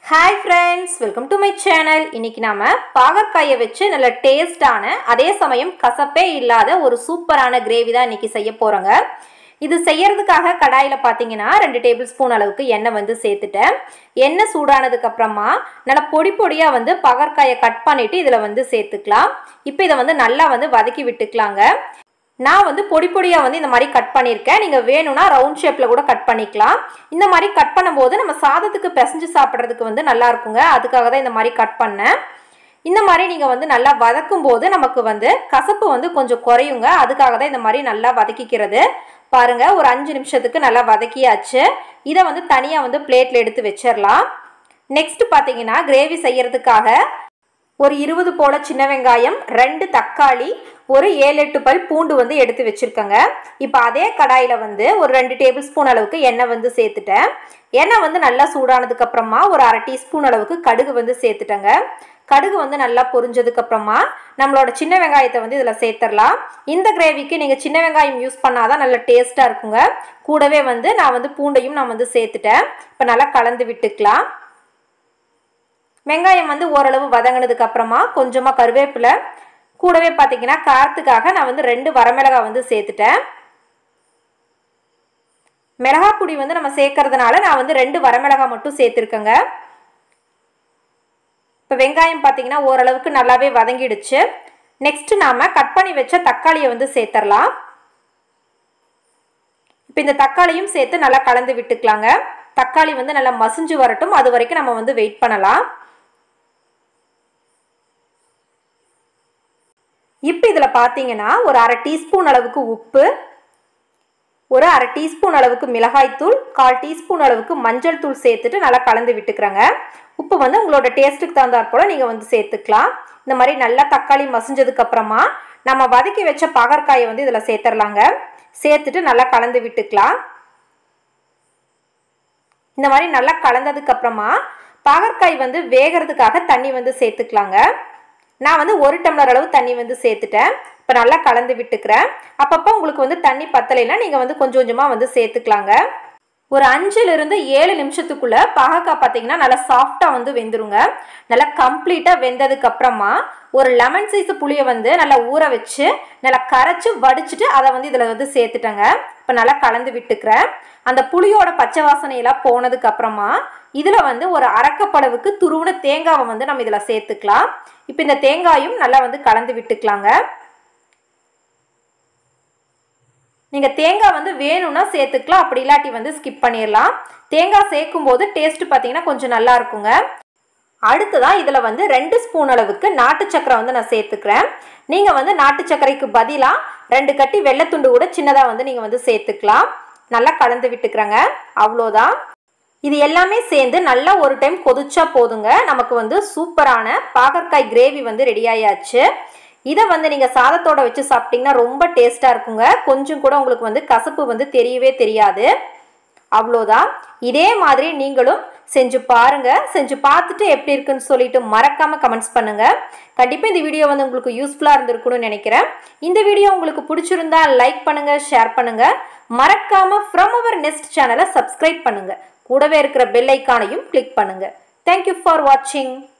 hi friends welcome to my channel இன்னைக்கு நாம பாகற்காயை வச்சு நல்ல டேஸ்டான அதே சமயம் கசப்பே இல்லாத ஒரு சூப்பரான கிரேவி தான் இன்னைக்கு செய்ய போறோங்க இது செய்யறதுக்காக கடாயில் பார்த்தீங்கன்னா ரெண்டு டேபிள் ஸ்பூன் அளவுக்கு எண்ணெய் வந்து சேர்த்துட்டேன் எண்ணெய் சூடானதுக்கு அப்புறமா நல்லா பொடி பொடியாக வந்து பகற்காயை கட் பண்ணிட்டு இதில் வந்து சேர்த்துக்கலாம் இப்போ இதை வந்து நல்லா வந்து வதக்கி விட்டுக்கலாங்க நான் வந்து பொடி பொடியாக வந்து இந்த மாதிரி கட் பண்ணியிருக்கேன் நீங்கள் வேணும்னா ரவுண்ட் ஷேப்பில் கூட கட் பண்ணிக்கலாம் இந்த மாதிரி கட் பண்ணும்போது நம்ம சாதத்துக்கு பிசைஞ்சு சாப்பிட்றதுக்கு வந்து நல்லா இருக்குங்க அதுக்காக தான் இந்த மாதிரி கட் பண்ணேன் இந்த மாதிரி நீங்கள் வந்து நல்லா வதக்கும் போது நமக்கு வந்து கசப்பு வந்து கொஞ்சம் குறையுங்க அதுக்காக தான் இந்த மாதிரி நல்லா வதக்கிக்கிறது பாருங்க ஒரு அஞ்சு நிமிஷத்துக்கு நல்லா வதக்கியாச்சு இதை வந்து தனியாக வந்து பிளேட்டில் எடுத்து வச்சிடலாம் நெக்ஸ்ட் பார்த்தீங்கன்னா கிரேவி செய்யறதுக்காக ஒரு இருபது போல சின்ன வெங்காயம் ரெண்டு தக்காளி ஒரு ஏழு எட்டு பல் பூண்டு வந்து எடுத்து வச்சுருக்கேங்க இப்போ அதே கடாயில் வந்து ஒரு ரெண்டு டேபிள் ஸ்பூன் அளவுக்கு எண்ணெய் வந்து சேர்த்துட்டேன் எண்ணெய் வந்து நல்லா சூடானதுக்கு அப்புறமா ஒரு அரை டீஸ்பூன் அளவுக்கு கடுகு வந்து சேர்த்துட்டேங்க கடுகு வந்து நல்லா பொரிஞ்சதுக்கு அப்புறமா நம்மளோட சின்ன வெங்காயத்தை வந்து இதில் சேர்த்துடலாம் இந்த கிரேவிக்கு நீங்கள் சின்ன வெங்காயம் யூஸ் பண்ணாதான் நல்ல டேஸ்ட்டாக இருக்குங்க கூடவே வந்து நான் வந்து பூண்டையும் நான் வந்து சேர்த்துட்டேன் இப்போ நல்லா கலந்து விட்டுக்கலாம் வெங்காயம் வந்து ஓரளவு வதங்கினதுக்கு அப்புறமா கொஞ்சமாக கருவேப்பிலை கூடவே பார்த்தீங்கன்னா காரத்துக்காக நான் வந்து ரெண்டு வரமிளகாய் வந்து சேர்த்துட்டேன் மிளகா பொடி வந்து நம்ம சேர்க்கறதுனால நான் வந்து ரெண்டு வரமிளகாய் மட்டும் சேர்த்துருக்கேங்க இப்போ வெங்காயம் பார்த்தீங்கன்னா ஓரளவுக்கு நல்லாவே வதங்கிடுச்சு நெக்ஸ்ட் நாம் கட் பண்ணி வச்ச தக்காளியை வந்து சேர்த்துடலாம் இப்போ இந்த தக்காளியும் சேர்த்து நல்லா கலந்து விட்டுக்கலாங்க தக்காளி வந்து நல்லா மசிஞ்சு வரட்டும் அது வரைக்கும் நம்ம வந்து வெயிட் பண்ணலாம் இப்போ இதில் பார்த்தீங்கன்னா ஒரு அரை டீஸ்பூன் அளவுக்கு உப்பு ஒரு அரை டீஸ்பூன் அளவுக்கு மிளகாய்த்தூள் கால் டீஸ்பூன் அளவுக்கு மஞ்சள் தூள் சேர்த்துட்டு நல்லா கலந்து விட்டுக்கிறேங்க உப்பு வந்து உங்களோட டேஸ்ட்டுக்கு தகுந்தாற் போல் நீங்கள் வந்து சேர்த்துக்கலாம் இந்த மாதிரி நல்லா தக்காளி மசிஞ்சதுக்கு அப்புறமா நம்ம வதக்கி வச்ச பகற்காயை வந்து இதில் சேர்த்துடலாங்க சேர்த்துட்டு நல்லா கலந்து விட்டுக்கலாம் இந்த மாதிரி நல்லா கலந்ததுக்கு அப்புறமா பாகற்காய் வந்து வேகிறதுக்காக தண்ணி வந்து சேர்த்துக்கலாங்க நான் வந்து ஒரு டம்ளர் அளவு தண்ணி வந்து சேர்த்துட்டேன் இப்போ நல்லா கலந்து விட்டுக்கிறேன் அப்பப்போ உங்களுக்கு வந்து தண்ணி பத்தலைன்னா நீங்கள் வந்து கொஞ்சம் கொஞ்சமாக வந்து சேர்த்துக்கலாங்க ஒரு அஞ்சுலேருந்து ஏழு நிமிஷத்துக்குள்ளே பாகக்காய் பார்த்தீங்கன்னா நல்லா சாஃப்டாக வந்து வெந்துருங்க நல்லா கம்ப்ளீட்டாக வெந்ததுக்கு அப்புறமா ஒரு லெமன் சைஸ் புளியை வந்து நல்லா ஊற வச்சு நல்லா கரைச்சி வடிச்சிட்டு அதை வந்து இதில் வந்து சேர்த்துட்டேங்க இப்போ நல்லா கலந்து விட்டுக்கிறேன் அந்த புளியோட பச்சை வாசனையெல்லாம் போனதுக்கு அப்புறமா இதில் வந்து ஒரு அரைக்கப்பளவுக்கு துருவின தேங்காவை வந்து நம்ம இதில் சேர்த்துக்கலாம் இப்போ இந்த தேங்காயும் நல்லா வந்து கலந்து விட்டுக்கலாங்க நீங்கள் தேங்காய் வந்து வேணும்னா சேர்த்துக்கலாம் அப்படி இல்லாட்டி வந்து ஸ்கிப் பண்ணிடலாம் தேங்காய் சேர்க்கும் போது டேஸ்ட் பார்த்தீங்கன்னா கொஞ்சம் நல்லா இருக்குங்க அடுத்ததான் இதில் வந்து ரெண்டு ஸ்பூன் அளவுக்கு நாட்டு சக்கரை வந்து நான் சேர்த்துக்கிறேன் நீங்கள் வந்து நாட்டு சர்க்கரைக்கு பதிலாக ரெண்டு கட்டி வெள்ளைத்துண்டு கூட சின்னதாக வந்து நீங்கள் வந்து சேர்த்துக்கலாம் நல்லா கலந்து விட்டுக்கிறேங்க அவ்வளோதான் இது எல்லாமே சேர்ந்து நல்லா ஒரு டைம் கொதிச்சா போதுங்க நமக்கு வந்து சூப்பரான பாகற்காய் கிரேவி வந்து ரெடி ஆயாச்சு இதை வந்து நீங்கள் சாதத்தோட வச்சு சாப்பிட்டீங்கன்னா ரொம்ப டேஸ்ட்டாக இருக்குங்க கொஞ்சம் கூட உங்களுக்கு வந்து கசப்பு வந்து தெரியவே தெரியாது அவ்வளோதான் இதே மாதிரி நீங்களும் செஞ்சு பாருங்க செஞ்சு பார்த்துட்டு எப்படி இருக்குன்னு சொல்லிட்டு மறக்காம கமெண்ட்ஸ் பண்ணுங்க கண்டிப்பாக இந்த வீடியோ வந்து உங்களுக்கு யூஸ்ஃபுல்லாக இருந்திருக்கும்னு நினைக்கிறேன் இந்த வீடியோ உங்களுக்கு பிடிச்சிருந்தா லைக் பண்ணுங்க ஷேர் பண்ணுங்க மறக்காம ஃப்ரம் அவர் நெக்ஸ்ட் சேனலை சப்ஸ்கிரைப் பண்ணுங்க கூடவே இருக்கிற பெல் ஐக்கானையும் கிளிக் பண்ணுங்க தேங்க்யூ ஃபார் வாட்சிங்